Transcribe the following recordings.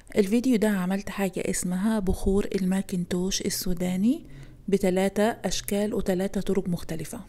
الفيديو ده عملت حاجة اسمها بخور الماكنتوش السوداني بتلاتة أشكال وتلاتة طرق مختلفة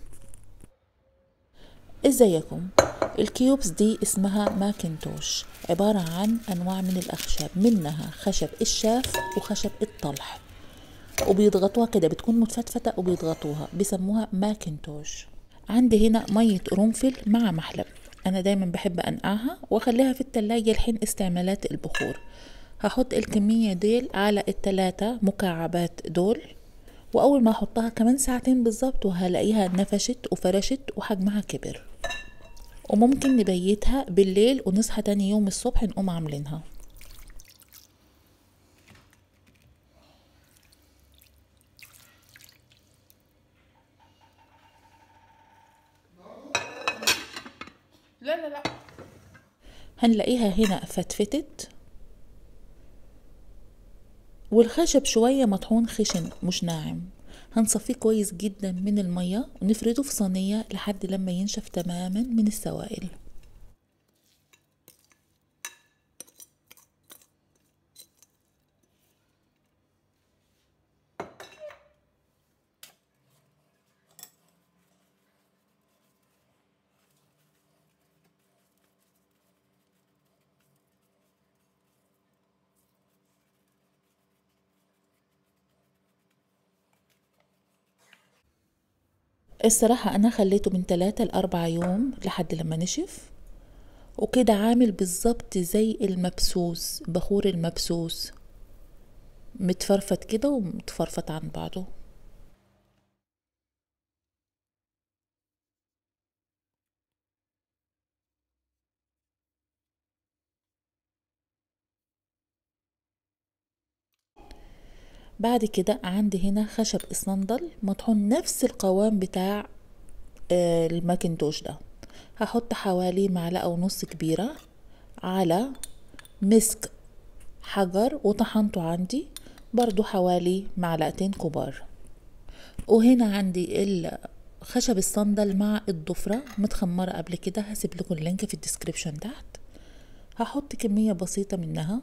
ازيكم الكيوبس دي اسمها ماكنتوش عبارة عن أنواع من الأخشاب منها خشب الشاف وخشب الطلح وبيضغطوها كده بتكون متفتفتة وبيضغطوها بيسموها ماكنتوش عندي هنا مية قرنفل مع محلب أنا دايما بحب أنقعها وأخليها في التلاجة لحين استعمالات البخور هحط الكمية ديل على التلاتة مكعبات دول وأول ما أحطها كمان ساعتين بالظبط وهلاقيها نفشت وفرشت وحجمها كبر وممكن نبيتها بالليل ونصحى تاني يوم الصبح نقوم عاملينها لا لا لا هنلاقيها هنا فتفتت والخشب شوية مطحون خشن مش ناعم هنصفيه كويس جدا من المية ونفرده في صينية لحد لما ينشف تماما من السوائل الصراحة أنا خليته من تلاتة لأربعة يوم لحد لما نشف وكده عامل بالظبط زي المبسوس بخور المبسوس متفرفت كده ومتفرفت عن بعضه بعد كده عندي هنا خشب الصندل مطحون نفس القوام بتاع آه، الماكنتوش ده هحط حوالي معلقة ونص كبيرة على مسك حجر وطحنته عندي برضو حوالي معلقتين كبار وهنا عندي ال- خشب الصندل مع الضفرة متخمرة قبل كده هسيب لكم اللينك في الديسكريبشن تحت هحط كمية بسيطة منها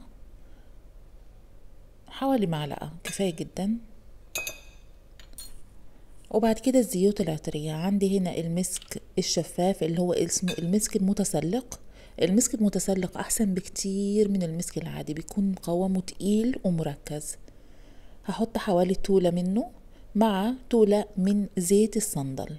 حوالي معلقة كفاية جدا وبعد كده الزيوت العطرية عندي هنا المسك الشفاف اللي هو اسمه المسك المتسلق المسك المتسلق أحسن بكتير من المسك العادي بيكون قوامه تقيل ومركز هحط حوالي تولة منه مع تولة من زيت الصندل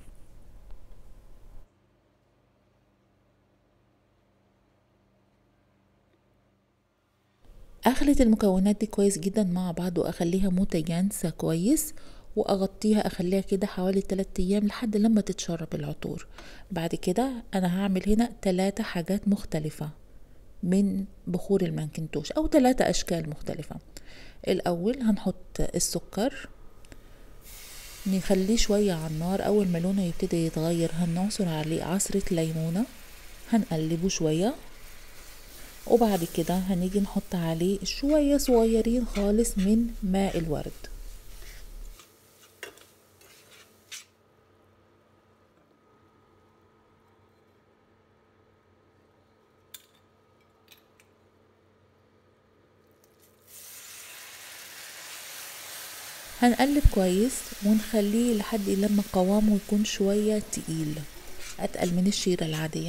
اخلط المكونات دي كويس جدا مع بعض واخليها متجانسة كويس واغطيها اخليها كده حوالي 3 ايام لحد لما تتشرب العطور بعد كده انا هعمل هنا ثلاثة حاجات مختلفة من بخور المانكنتوش او ثلاثة اشكال مختلفة الاول هنحط السكر نخليه شوية على النار اول ما لونه يبتدي يتغير هنعصر عليه عصرة ليمونة هنقلبه شوية وبعد كده هنيجي نحط عليه شوية صغيرين خالص من ماء الورد هنقلب كويس ونخليه لحد لما قوامه يكون شوية تقيل أتقل من الشيرة العادية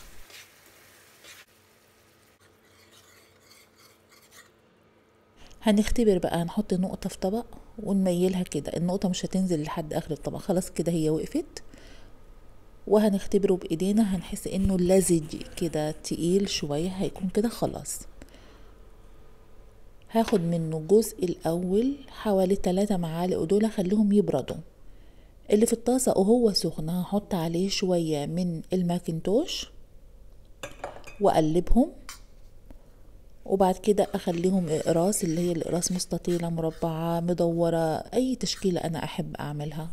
هنختبر بقى هنحط نقطة في طبق ونميلها كده النقطة مش هتنزل لحد آخر الطبق خلاص كده هي وقفت وهنختبره بإيدينا هنحس إنه لزج كده تقيل شوية هيكون كده خلاص هاخد منه جزء الأول حوالي تلاتة معالق دول أخليهم يبردوا اللي في الطاسة وهو سخن هحط عليه شوية من الماكنتوش وأقلبهم وبعد كده اخليهم اقراص اللي هي الاقراص مستطيله مربعه مدوره اي تشكيله انا احب اعملها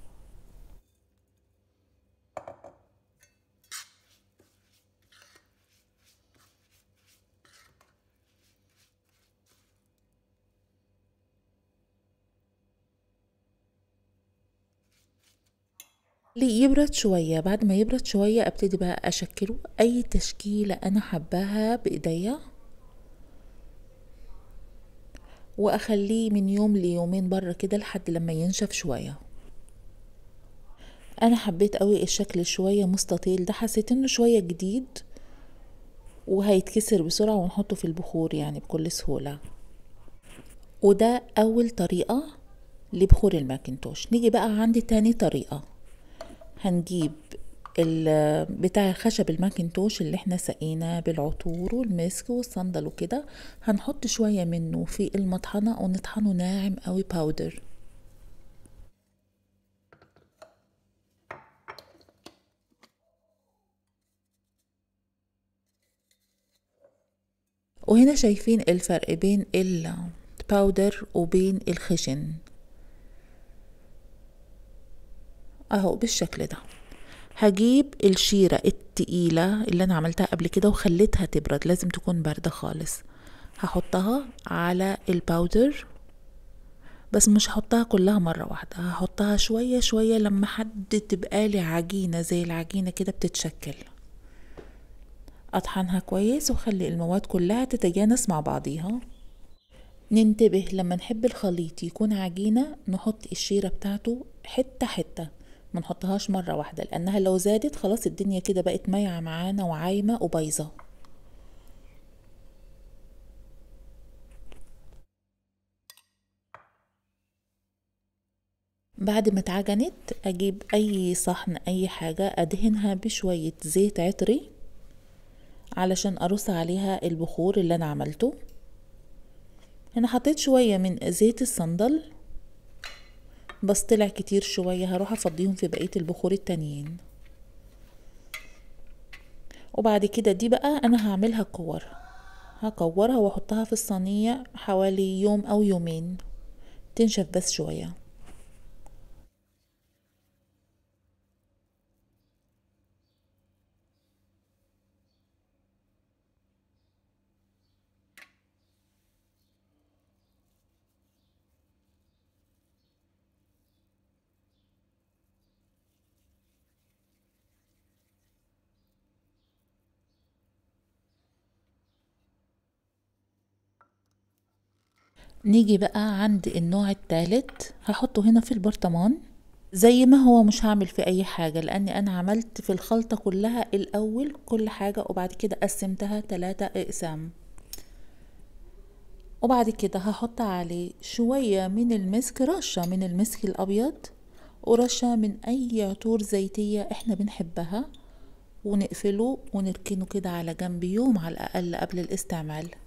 ليه يبرد شوية بعد ما يبرد شوية ابتدي بقى اشكله اي تشكيلة انا حباها بايديا واخليه من يوم ليومين بره كده لحد لما ينشف شويه انا حبيت قوي الشكل شويه مستطيل ده حسيت انه شويه جديد وهيتكسر بسرعه ونحطه في البخور يعني بكل سهوله وده اول طريقه لبخور الماكنتوش نيجي بقى عندي تاني طريقه هنجيب بتاع خشب الماكنتوش اللي احنا سقيناه بالعطور والمسك والصندل وكده هنحط شوية منه في المطحنة ونطحنه ناعم قوي باودر وهنا شايفين الفرق بين الباودر وبين الخشن اهو بالشكل ده هجيب الشيرة التقيلة اللي أنا عملتها قبل كده وخليتها تبرد لازم تكون باردة خالص هحطها على الباودر بس مش هحطها كلها مرة واحدة هحطها شوية شوية لما حد تبقى لي عجينة زي العجينة كده بتتشكل أطحنها كويس وخلي المواد كلها تتجانس مع بعضيها ننتبه لما نحب الخليط يكون عجينة نحط الشيرة بتاعته حتة حتة ما نحطهاش مرة واحدة لأنها لو زادت خلاص الدنيا كده بقت مايعة معانا وعايمة وبايظة بعد ما اتعجنت أجيب أي صحن أي حاجة أدهنها بشوية زيت عطري علشان أرص عليها البخور اللي أنا عملته هنا حطيت شوية من زيت الصندل بس طلع كتير شوية هروح افضيهم في بقية البخور التانيين وبعد كده دي بقى انا هعملها كور هكورها واحطها في الصينية حوالي يوم او يومين تنشف بس شوية نيجي بقى عند النوع التالت هحطه هنا في البرطمان زي ما هو مش هعمل في اي حاجة لاني انا عملت في الخلطة كلها الاول كل حاجة وبعد كده قسمتها تلاتة اقسام وبعد كده هحط عليه شوية من المسك رشة من المسك الابيض ورشة من اي عطور زيتية احنا بنحبها ونقفله ونركنه كده على جنب يوم على الاقل قبل الاستعمال